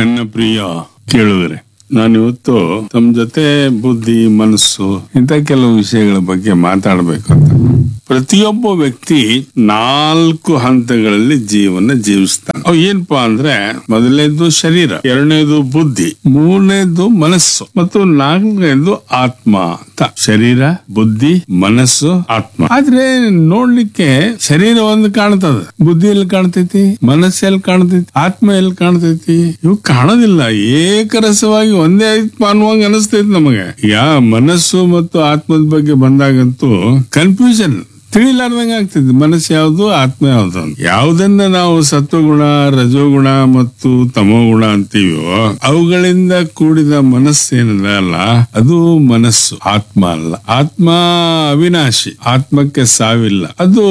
ನನ್ನ ಪ್ರಿಯ ಕೇಳುಗರೆ ನಾನಿವತ್ತು ತಮ್ಮ ಜೊತೆ ಬುದ್ಧಿ ಮನಸ್ಸು ಇಂಥ ಕೆಲವು ವಿಷಯಗಳ ಬಗ್ಗೆ ಮಾತಾಡಬೇಕು ಅಂತ ಪ್ರತಿಯೊಬ್ಬ ವ್ಯಕ್ತಿ ನಾಲ್ಕು ಹಂತಗಳಲ್ಲಿ ಜೀವನ ಜೀವಿಸ್ತಾನೆ ಅವು ಏನಪ್ಪಾ ಅಂದ್ರೆ ಮೊದಲನೇದು ಶರೀರ ಎರಡನೇದು ಬುದ್ಧಿ ಮೂರನೇದು ಮನಸ್ಸು ಮತ್ತು ನಾಲ್ಕನೇದು ಆತ್ಮ ಅಂತ ಶರೀರ ಬುದ್ಧಿ ಮನಸ್ಸು ಆತ್ಮ ಆದ್ರೆ ನೋಡ್ಲಿಕ್ಕೆ ಶರೀರ ಒಂದು ಕಾಣ್ತದ ಬುದ್ಧಿ ಎಲ್ಲಿ ಕಾಣ್ತೈತಿ ಮನಸ್ಸು ಎಲ್ಲಿ ಕಾಣ್ತೈತಿ ಆತ್ಮ ಎಲ್ಲಿ ಕಾಣ್ತೈತಿ ಇವು ಕಾಣೋದಿಲ್ಲ ಏಕರಸವಾಗಿ ಒಂದೇ ಆತ್ಮ ಅನ್ನುವಂಗ ಅನಿಸ್ತೈತಿ ನಮಗೆ ಯಾ ಮನಸ್ಸು ಮತ್ತು ಆತ್ಮದ ಬಗ್ಗೆ ಬಂದಾಗಂತೂ ಕನ್ಫ್ಯೂಷನ್ ತಿಳಿಲಾರ್ದಂಗ ಆಗ್ತೈತಿ ಮನಸ್ಸು ಯಾವುದು ಆತ್ಮ ಯಾವುದು ಅಂತ ಯಾವುದನ್ನ ನಾವು ಸತ್ವಗುಣ ರಜೋಗುಣ ಮತ್ತು ತಮೋಗುಣ ಅಂತೀವೋ ಅವುಗಳಿಂದ ಕೂಡಿದ ಮನಸ್ಸೇನಿದೆ ಅಲ್ಲ ಅದು ಮನಸ್ಸು ಆತ್ಮ ಅಲ್ಲ ಆತ್ಮ ಅವಿನಾಶಿ ಆತ್ಮಕ್ಕೆ ಸಾವಿಲ್ಲ ಅದು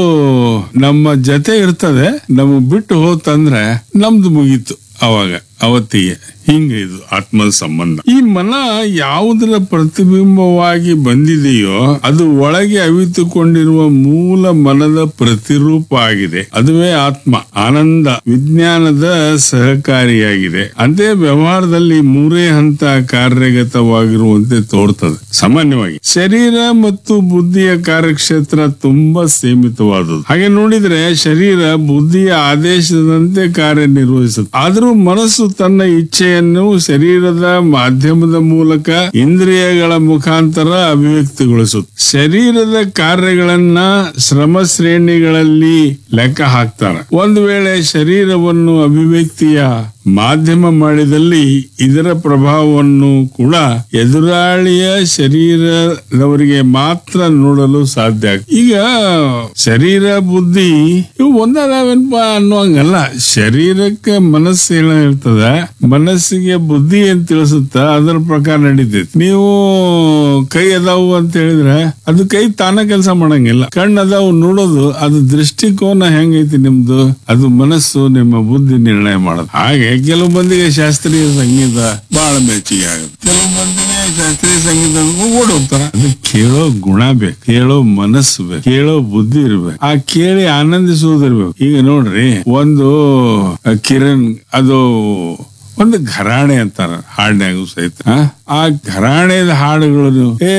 ನಮ್ಮ ಜೊತೆ ಇರ್ತದೆ ನಮಗ್ ಬಿಟ್ಟು ಹೋತಂದ್ರೆ ನಮ್ದು ಮುಗೀತು ಅವಾಗ ಅವತ್ತಿಗೆ ಹಿಂಗ ಇದು ಆತ್ಮದ ಸಂಬಂಧ ಈ ಮನ ಯಾವುದರ ಪ್ರತಿಬಿಂಬವಾಗಿ ಬಂದಿದೆಯೋ ಅದು ಒಳಗೆ ಅವಿತುಕೊಂಡಿರುವ ಮೂಲ ಮನದ ಪ್ರತಿರೂಪ ಆಗಿದೆ ಅದುವೇ ಆತ್ಮ ಆನಂದ ವಿಜ್ಞಾನದ ಸಹಕಾರಿಯಾಗಿದೆ ಅದೇ ವ್ಯವಹಾರದಲ್ಲಿ ಮೂರೇ ಹಂತ ಕಾರ್ಯಗತವಾಗಿರುವಂತೆ ತೋರ್ತದೆ ಸಾಮಾನ್ಯವಾಗಿ ಶರೀರ ಮತ್ತು ಬುದ್ಧಿಯ ಕಾರ್ಯಕ್ಷೇತ್ರ ತುಂಬಾ ಸೀಮಿತವಾದದ್ದು ಹಾಗೆ ನೋಡಿದ್ರೆ ಶರೀರ ಬುದ್ಧಿಯ ಆದೇಶದಂತೆ ಕಾರ್ಯನಿರ್ವಹಿಸುತ್ತೆ ಆದರೂ ಮನಸ್ಸು ತನ್ನ ಇಚ್ಛೆಯನ್ನು ಶರೀರದ ಮಾಧ್ಯಮದ ಮೂಲಕ ಇಂದ್ರಿಯಗಳ ಮುಖಾಂತರ ಅಭಿವ್ಯಕ್ತಿಗೊಳಿಸುತ್ತೆ ಶರೀರದ ಕಾರ್ಯಗಳನ್ನ ಶ್ರಮ ಶ್ರೇಣಿಗಳಲ್ಲಿ ಲೆಕ್ಕ ಹಾಕ್ತಾರೆ ಒಂದು ವೇಳೆ ಶರೀರವನ್ನು ಅಭಿವ್ಯಕ್ತಿಯ ಮಾಧ್ಯಮ ಮಾಡಿದಲ್ಲಿ ಇದರ ಪ್ರಭಾವವನ್ನು ಕೂಡ ಎದುರಾಳಿಯ ಶರೀರದವರಿಗೆ ಮಾತ್ರ ನೋಡಲು ಸಾಧ್ಯ ಆಗ್- ಈಗ ಶರೀರ ಬುದ್ಧಿ ಇವು ಒಂದಾದವೇನಪ್ಪ ಅನ್ನುವಂಗಲ್ಲ ಶರೀರಕ್ಕೆ ಮನಸ್ಸು ಏನ ಇರ್ತದ ಮನಸ್ಸಿಗೆ ಬುದ್ಧಿ ಏನ್ ತಿಳಿಸುತ್ತ ಅದರ ಪ್ರಕಾರ ನಡೀತೈತಿ ನೀವು ಕೈ ಅದಾವು ಅಂತ ಹೇಳಿದ್ರೆ ಅದು ಕೈ ತಾನ ಕೆಲಸ ಮಾಡಂಗಿಲ್ಲ ಕಣ್ಣು ಅದಾವು ನೋಡೋದು ಅದು ದೃಷ್ಟಿಕೋನ ಹೆಂಗೈತಿ ನಿಮ್ದು ಅದು ಮನಸ್ಸು ನಿಮ್ಮ ಬುದ್ಧಿ ನಿರ್ಣಯ ಮಾಡೋದು ಹಾಗೆ ಕೆಲವು ಮಂದಿಗೆ ಶಾಸ್ತ್ರೀಯ ಸಂಗೀತ ಬಹಳ ಮೆಚ್ಚುಗೆ ಆಗುತ್ತೆ ಕೆಲವು ಮಂದಿಗೆ ಶಾಸ್ತ್ರೀಯ ಸಂಗೀತ ಓಡ್ ಹೋಗ್ತಾರ ಅದು ಕೇಳೋ ಗುಣ ಬೇಕು ಕೇಳೋ ಮನಸ್ಸು ಬೇಕು ಕೇಳೋ ಬುದ್ಧಿ ಇರ್ಬೇಕು ಆ ಕೇಳಿ ಆನಂದಿಸುವುದಿರ್ಬೇಕು ಈಗ ನೋಡ್ರಿ ಒಂದು ಆ, ಕಿರಣ್ ಅದು ಒಂದು ಘರಾಣೆ ಅಂತಾರ ಹಾಡಿನಾಗೂ ಸಹಿತ ಆ? ಆ ಘರಾಣೆದ ಹಾಡುಗಳು ಏ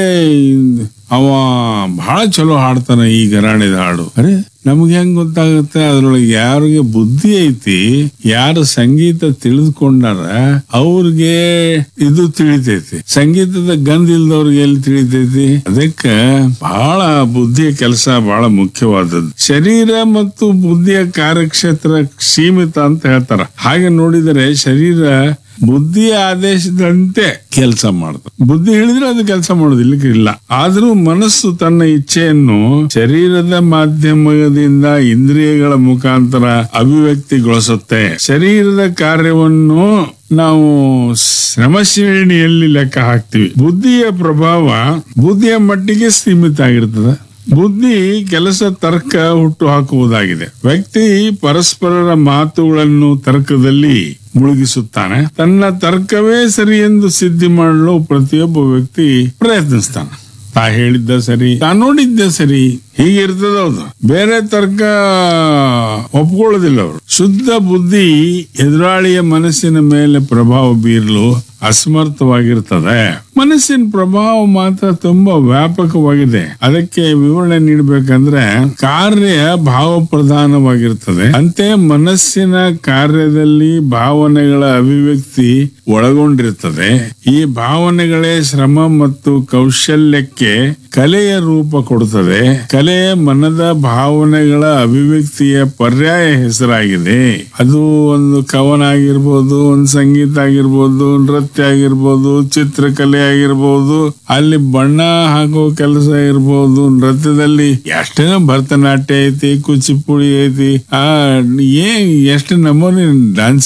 ಅವ ಬಹಳ ಚಲೋ ಹಾಡ್ತಾನ ಈ ಘರಾಣೆದ ಹಾಡು ಅರೆ ನಮ್ಗೆ ಹೆಂಗ್ ಗೊತ್ತಾಗುತ್ತೆ ಅದ್ರೊಳಗೆ ಯಾರಿಗೆ ಬುದ್ಧಿ ಐತಿ ಯಾರು ಸಂಗೀತ ತಿಳಿದುಕೊಂಡಾರ ಅವ್ರಿಗೆ ಇದು ತಿಳಿತೈತಿ ಸಂಗೀತದ ಗಂಧ ಇಲ್ದವ್ರಿಗೆ ಎಲ್ಲಿ ತಿಳಿತೈತಿ ಅದಕ್ಕೆ ಬಹಳ ಬುದ್ಧಿಯ ಕೆಲಸ ಬಹಳ ಮುಖ್ಯವಾದದ್ದು ಶರೀರ ಮತ್ತು ಬುದ್ಧಿಯ ಕಾರ್ಯಕ್ಷೇತ್ರ ಸೀಮಿತ ಅಂತ ಹೇಳ್ತಾರ ಹಾಗೆ ನೋಡಿದರೆ ಶರೀರ ಬುದ್ಧಿಯ ಆದೇಶದಂತೆ ಕೆಲಸ ಮಾಡ್ತದೆ ಬುದ್ಧಿ ಹೇಳಿದ್ರೆ ಅದು ಕೆಲಸ ಮಾಡೋದಿಲ್ಲ ಇಲ್ಲ ಆದ್ರೂ ಮನಸ್ಸು ತನ್ನ ಇಚ್ಛೆಯನ್ನು ಶರೀರದ ಮಾಧ್ಯಮದಿಂದ ಇಂದ್ರಿಯಗಳ ಮುಖಾಂತರ ಅಭಿವ್ಯಕ್ತಿಗೊಳಿಸುತ್ತೆ ಶರೀರದ ಕಾರ್ಯವನ್ನು ನಾವು ಶ್ರಮ ಶ್ರೇಣಿಯಲ್ಲಿ ಲೆಕ್ಕ ಹಾಕ್ತಿವಿ ಬುದ್ಧಿಯ ಪ್ರಭಾವ ಬುದ್ಧಿಯ ಮಟ್ಟಿಗೆ ಸೀಮಿತ ಆಗಿರ್ತದೆ ಬುದ್ಧಿ ಕೆಲಸ ತರ್ಕ ಹುಟ್ಟು ಹಾಕುವುದಾಗಿದೆ ವ್ಯಕ್ತಿ ಪರಸ್ಪರರ ಮಾತುಗಳನ್ನು ತರ್ಕದಲ್ಲಿ ಮುಳುಗಿಸುತ್ತಾನೆ ತನ್ನ ತರ್ಕವೇ ಸರಿ ಎಂದು ಸಿದ್ಧಿ ಮಾಡಲು ಪ್ರತಿಯೊಬ್ಬ ವ್ಯಕ್ತಿ ಪ್ರಯತ್ನಿಸ್ತಾನೆ ತಾ ಹೇಳಿದ್ದ ಸರಿ ತಾ ನೋಡಿದ್ದ ಸರಿ ಹೀಗಿರ್ತದ ಹೌದು ಬೇರೆ ತರ್ಕ ಒಪ್ಕೊಳ್ಳೋದಿಲ್ಲ ಅವರು ಶುದ್ಧ ಬುದ್ಧಿ ಎದುರಾಳಿಯ ಮನಸ್ಸಿನ ಮೇಲೆ ಪ್ರಭಾವ ಬೀರಲು ಅಸಮರ್ಥವಾಗಿರ್ತದೆ ಮನಸ್ಸಿನ ಪ್ರಭಾವ ಮಾತ್ರ ತುಂಬಾ ವ್ಯಾಪಕವಾಗಿದೆ ಅದಕ್ಕೆ ವಿವರಣೆ ನೀಡಬೇಕಂದ್ರೆ ಕಾರ್ಯ ಭಾವ ಪ್ರಧಾನವಾಗಿರ್ತದೆ ಅಂತೆ ಮನಸ್ಸಿನ ಕಾರ್ಯದಲ್ಲಿ ಭಾವನೆಗಳ ಅಭಿವ್ಯಕ್ತಿ ಒಳಗೊಂಡಿರ್ತದೆ ಈ ಭಾವನೆಗಳೇ ಶ್ರಮ ಮತ್ತು ಕೌಶಲ್ಯಕ್ಕೆ ಕಲೆಯ ರೂಪ ಕೊಡುತ್ತದೆ ಕಲೆ ಮನದ ಭಾವನೆಗಳ ಅಭಿವ್ಯಕ್ತಿಯ ಪರ್ಯಾಯ ಹೆಸರಾಗಿದೆ ಅದು ಒಂದು ಕವನ ಆಗಿರ್ಬೋದು ಒಂದು ಸಂಗೀತ ಆಗಿರ್ಬೋದು ನೃತ್ಯ ಆಗಿರ್ಬೋದು ಚಿತ್ರಕಲೆ ಆಗಿರ್ಬೋದು ಅಲ್ಲಿ ಬಣ್ಣ ಹಾಕೋ ಕೆಲಸ ಇರ್ಬೋದು ನೃತ್ಯದಲ್ಲಿ ಎಷ್ಟೇನೋ ಭರತನಾಟ್ಯ ಐತಿ ಕುಚಿಪುಡಿ ಐತಿ ಆ ಏನ್ ಎಷ್ಟು ನಮೂನಿ ಡ್ಯಾನ್ಸ್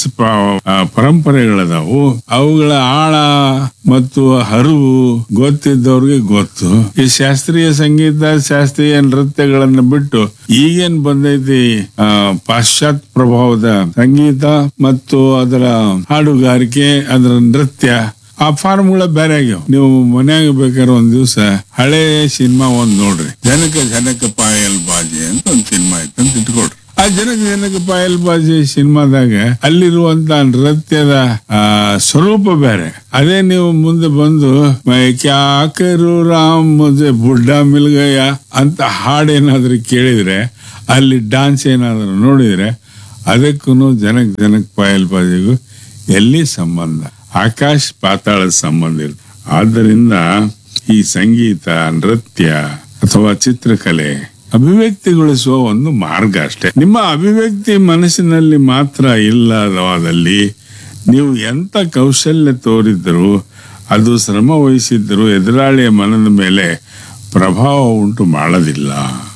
ಪರಂಪರೆಗಳದಾವು ಅವುಗಳ ಆಳ ಮತ್ತು ಹರಿವು ಗೊತ್ತಿದ್ದವ್ರಿಗೆ ಗೊತ್ತು ಈ ಶಾಸ್ತ್ರೀಯ ಸಂಗೀತ ಶಾಸ್ತ್ರೀಯ ನೃತ್ಯಗಳನ್ನ ಬಿಟ್ಟು ಈಗೇನ್ ಬಂದೈತಿ ಆ, ಪಾಶ್ಚಾತ್ಯ ಪ್ರಭಾವದ ಸಂಗೀತ ಮತ್ತು ಅದರ ಹಾಡುಗಾರಿಕೆ ಅದರ ನೃತ್ಯ ಆ ಫಾರ್ಮ್ಗಳ ಬೇರೆ ಆಗ್ಯಾವ ನೀವು ಮನ್ಯಾಗ ಬೇಕಾದ್ರೆ ಒಂದ್ ದಿವ್ಸ ಹಳೆ ಸಿನಿಮಾ ಒಂದ್ ನೋಡ್ರಿ ಜನಕ ಜನಕ ಪಾಯಲ್ ಬಾಜಿ ಅಂತ ಒಂದ್ ಸಿನಿಮಾ ಐತೆ ಅಂತ ಇಟ್ಕೊಳ್ರಿ ಆ ಜನಕ ಜನಕ ಪಾಯಲ್ ಬಾಜಿ ಸಿನಿಮಾದಾಗ ಅಲ್ಲಿರುವಂತ ನೃತ್ಯದ ಆ, ಸ್ವರೂಪ ಬೇರೆ ಅದೇ ನೀವು ಮುಂದೆ ಬಂದು ಮೈ ಕ್ಯಾ ಕರು ರಾಮ್ ಮುಜೆ ಬುಡ್ಡ ಮಿಲ್ಗಯ್ಯ ಅಂತ ಹಾಡೇನಾದ್ರೂ ಕೇಳಿದ್ರೆ ಅಲ್ಲಿ ಡಾನ್ಸ್ ಏನಾದ್ರೂ ನೋಡಿದ್ರೆ ಅದಕ್ಕೂ ಜನಕ್ ಜನಕ್ ಪಾಯಲ್ ಬಾಜಿಗೂ ಎಲ್ಲಿ ಸಂಬಂಧ ಆಕಾಶ ಪಾತಾಳದ ಸಂಬಂಧ ಇರುತ್ತೆ ಆದ್ದರಿಂದ ಈ ಸಂಗೀತ ನೃತ್ಯ ಅಥವಾ ಚಿತ್ರಕಲೆ ಅಭಿವ್ಯಕ್ತಿಗೊಳಿಸುವ ಒಂದು ಮಾರ್ಗ ಅಷ್ಟೇ ನಿಮ್ಮ ಅಭಿವ್ಯಕ್ತಿ ಮನಸ್ಸಿನಲ್ಲಿ ಮಾತ್ರ ಇಲ್ಲದವಾದಲ್ಲಿ ನೀವು ಎಂತ ಕೌಶಲ್ಯ ತೋರಿದ್ದರೂ ಅದು ಶ್ರಮ ವಹಿಸಿದ್ದರೂ ಎದುರಾಳಿಯ ಮನದ ಮೇಲೆ ಪ್ರಭಾವ ಉಂಟು ಮಾಡೋದಿಲ್ಲ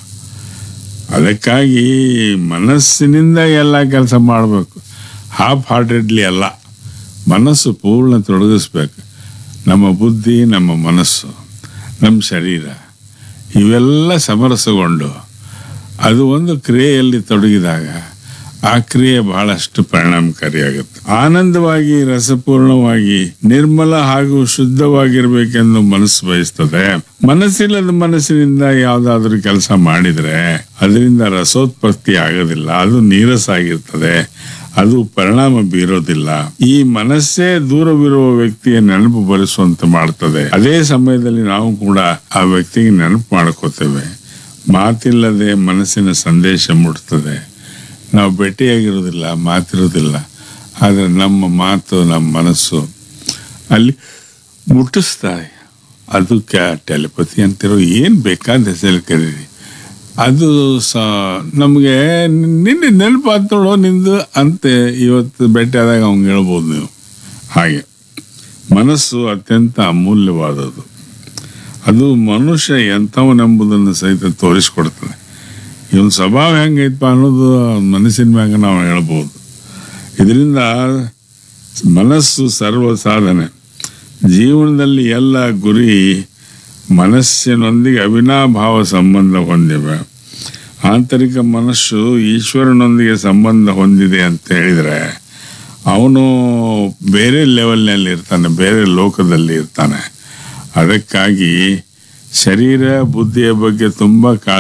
ಅದಕ್ಕಾಗಿ ಮನಸ್ಸಿನಿಂದ ಎಲ್ಲ ಕೆಲಸ ಮಾಡಬೇಕು ಹಾಫ್ ಹಾರ್ಟೆಡ್ಲಿ ಅಲ್ಲ ಮನಸ್ಸು ಪೂರ್ಣ ತೊಡಗಿಸ್ಬೇಕು ನಮ್ಮ ಬುದ್ಧಿ ನಮ್ಮ ಮನಸ್ಸು ನಮ್ಮ ಶರೀರ ಇವೆಲ್ಲ ಸಮರಸಗೊಂಡು ಅದು ಒಂದು ಕ್ರಿಯೆಯಲ್ಲಿ ತೊಡಗಿದಾಗ ಆ ಕ್ರಿಯೆ ಬಹಳಷ್ಟು ಪರಿಣಾಮಕಾರಿಯಾಗುತ್ತೆ ಆನಂದವಾಗಿ ರಸಪೂರ್ಣವಾಗಿ ನಿರ್ಮಲ ಹಾಗೂ ಶುದ್ಧವಾಗಿರ್ಬೇಕೆಂದು ಮನಸ್ಸು ಬಯಸ್ತದೆ ಮನಸ್ಸಿಲ್ಲದ ಮನಸ್ಸಿನಿಂದ ಯಾವ್ದಾದ್ರು ಕೆಲಸ ಮಾಡಿದ್ರೆ ಅದರಿಂದ ರಸೋತ್ಪತ್ತಿ ಆಗೋದಿಲ್ಲ ಅದು ನೀರಸ ಆಗಿರ್ತದೆ ಅದು ಪರಿಣಾಮ ಬೀರೋದಿಲ್ಲ ಈ ಮನಸ್ಸೇ ದೂರವಿರುವ ವ್ಯಕ್ತಿಯ ನೆನಪು ಬರೆಸುವಂತೆ ಮಾಡ್ತದೆ ಅದೇ ಸಮಯದಲ್ಲಿ ನಾವು ಕೂಡ ಆ ವ್ಯಕ್ತಿಗೆ ನೆನಪು ಮಾಡ್ಕೋತೇವೆ ಮಾತಿಲ್ಲದೆ ಮನಸ್ಸಿನ ಸಂದೇಶ ಮುಟ್ತದೆ ನಾವು ಭೇಟಿಯಾಗಿರೋದಿಲ್ಲ ಮಾತಿರೋದಿಲ್ಲ ಆದರೆ ನಮ್ಮ ಮಾತು ನಮ್ಮ ಮನಸ್ಸು ಅಲ್ಲಿ ಮುಟ್ಟಿಸ್ತಾರೆ ಅದಕ್ಕೆ ಟೆಲಿಪತಿ ಅಂತಿರೋ ಏನು ಬೇಕಾದ ಹೆಸರು ಕರೀರಿ ಅದು ಸ ನಮಗೆ ನಿನ್ನೆ ನೆನಪಾತ್ ನೋಡೋ ನಿಂದು ಅಂತ ಇವತ್ತು ಭೇಟಿಯಾದಾಗ ಅವ್ನು ಹೇಳ್ಬೋದು ನೀವು ಹಾಗೆ ಮನಸ್ಸು ಅತ್ಯಂತ ಅಮೂಲ್ಯವಾದದ್ದು ಅದು ಮನುಷ್ಯ ಎಂಥವನೆಂಬುದನ್ನು ಸಹಿತ ತೋರಿಸ್ಕೊಡ್ತದೆ ಇವನ್ ಸ್ವಭಾವ ಹೆಂಗೈತಪ್ಪ ಅನ್ನೋದು ಅವ್ನ್ ಮನಸ್ಸಿನ ಮ್ಯಾಗ ನಾವು ಹೇಳ್ಬೋದು ಇದರಿಂದ ಮನಸ್ಸು ಸರ್ವ ಸಾಧನೆ ಜೀವನದಲ್ಲಿ ಎಲ್ಲ ಗುರಿ ಮನಸ್ಸಿನೊಂದಿಗೆ ಅವಿನಾಭಾವ ಸಂಬಂಧ ಹೊಂದಿವೆ ಆಂತರಿಕ ಮನಸ್ಸು ಈಶ್ವರನೊಂದಿಗೆ ಸಂಬಂಧ ಹೊಂದಿದೆ ಅಂತ ಹೇಳಿದ್ರೆ ಅವನು ಬೇರೆ ಲೆವೆಲ್ನಲ್ಲಿ ಇರ್ತಾನೆ ಬೇರೆ ಲೋಕದಲ್ಲಿ ಇರ್ತಾನೆ ಅದಕ್ಕಾಗಿ ಶರೀರ ಬುದ್ಧಿಯ ಬಗ್ಗೆ ತುಂಬ ಕಾಳಜಿ